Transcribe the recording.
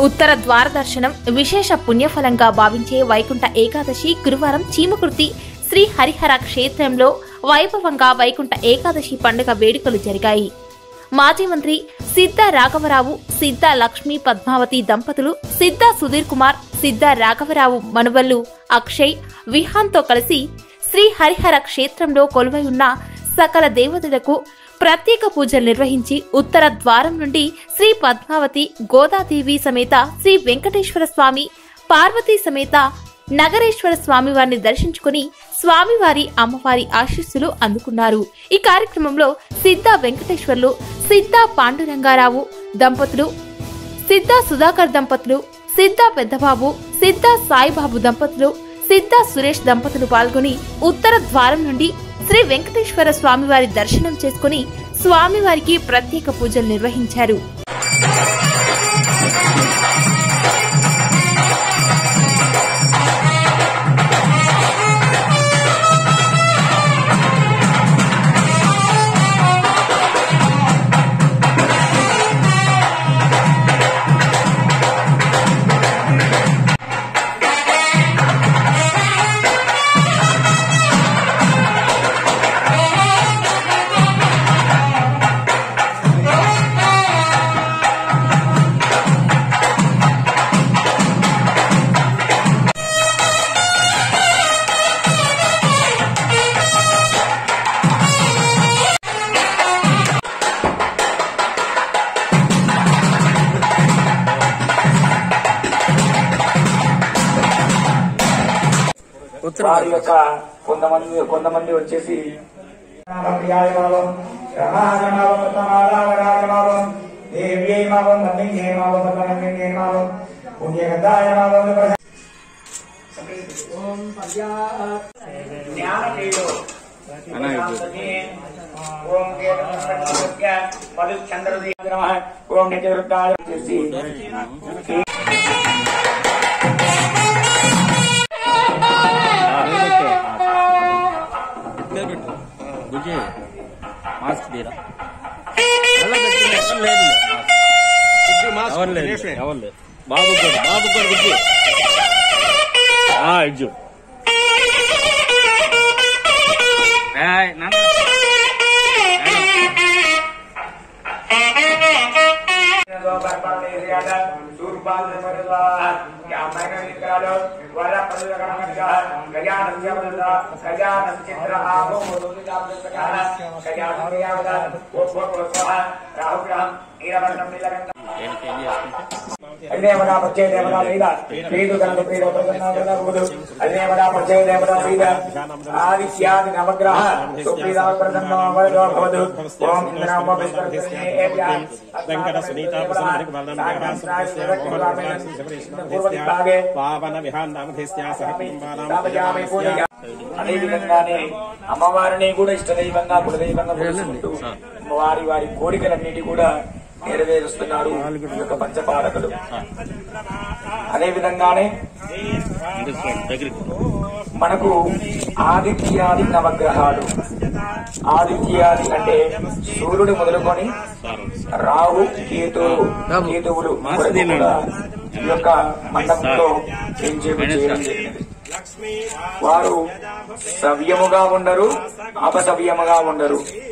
ఉత్తర ద్వార దర్శనం విశేష పుణ్యఫలంగా భావించే వైకుంఠ ఏకాదశి గురువారం చీమకుర్తి శ్రీ హరిహర క్షేత్రంలో వైభవంగా వైకుంఠ ఏకాదశి పండుగ వేడుకలు జరిగాయి మాజీ మంత్రి సిద్ధ రాఘవరావు సిద్ధ లక్ష్మీ పద్మావతి దంపతులు సిద్ధ సుధీర్ కుమార్ సిద్ధ రాఘవరావు మనువల్లు అక్షయ్ విహాన్తో కలిసి శ్రీ హరిహర క్షేత్రంలో కొలువై ఉన్న సకల దేవతలకు ప్రత్యేక పూజలు నిర్వహించి ఉత్తర ద్వారం నుండి శ్రీ పద్మావతి గోదాదేవి సమేత శ్రీ వెంకటేశ్వర స్వామి పార్వతీ సమేత నగరేశ్వర స్వామి వారిని దర్శించుకుని స్వామివారి అమ్మవారి ఆశీస్సులు అందుకున్నారు ఈ కార్యక్రమంలో సిద్ధ వెంకటేశ్వర్లు సిద్ధ పాండురంగారావు దంపతులు సిద్ధ సుధాకర్ దంపతులు సిద్ధ పెద్దబాబు సిద్ధ సాయిబాబు దంపతులు సిద్ధ సురేష్ దంపతులు పాల్గొని ఉత్తర ద్వారం నుండి శ్రీ వెంకటేశ్వర స్వామివారి దర్శనం చేసుకుని స్వామివారికి ప్రత్యేక పూజలు నిర్వహించారు వారి యొక్క కొంతమంది కొంతమంది వచ్చేసి ఓం నిత్యవృత్తాయ చేసి బుజ్జి మాస్క్ తీరా ఎవరు లేదు ఎవరు లేదు ఎవరు లేదు బాబు కూడా బాబు కూడా బుజ్జి ఆ, ఇజ్జు ఏయ్, నాన్న. దేనికి ఏం చేసుకుంటే అదేవడా పచ్చే దేవతా మీద ప్రీడు కనుక ప్రీడు ప్రసన్నగుడు అదేవడా పచ్చే దేవతా మీద ఆదిత్యాది నవగ్రహ సుప్రీదా ప్రసన్నో వరదో భవదు ఓం ఇంద్రామ వెంకట సునీత ప్రసన్నరికి పావన విహాన్నామధేస్యా సహ అదే విధంగానే అమ్మవారిని కూడా ఇష్ట దైవంగా కులదైవంగా కొలుసుకుంటూ వారి వారి కోరికలన్నిటి కూడా నెరవేరుస్తున్నారు ఈ యొక్క పంచపాలకులు అదే విధంగానే ఇందుకు చూడండి, దగ్గరికి మనకు ఆదిత్యాది నవగ్రహాలు ఆదిత్యాది అంటే సూర్యుడు మొదలుకొని సార్ రాహు కేతు కేతువులు వరకు కూడా ఈ యొక్క మండపంలో ఎంచేపు చేయడం జరిగినది వారు సవ్యముగా ఉండరు అపసవ్యముగా ఉండరు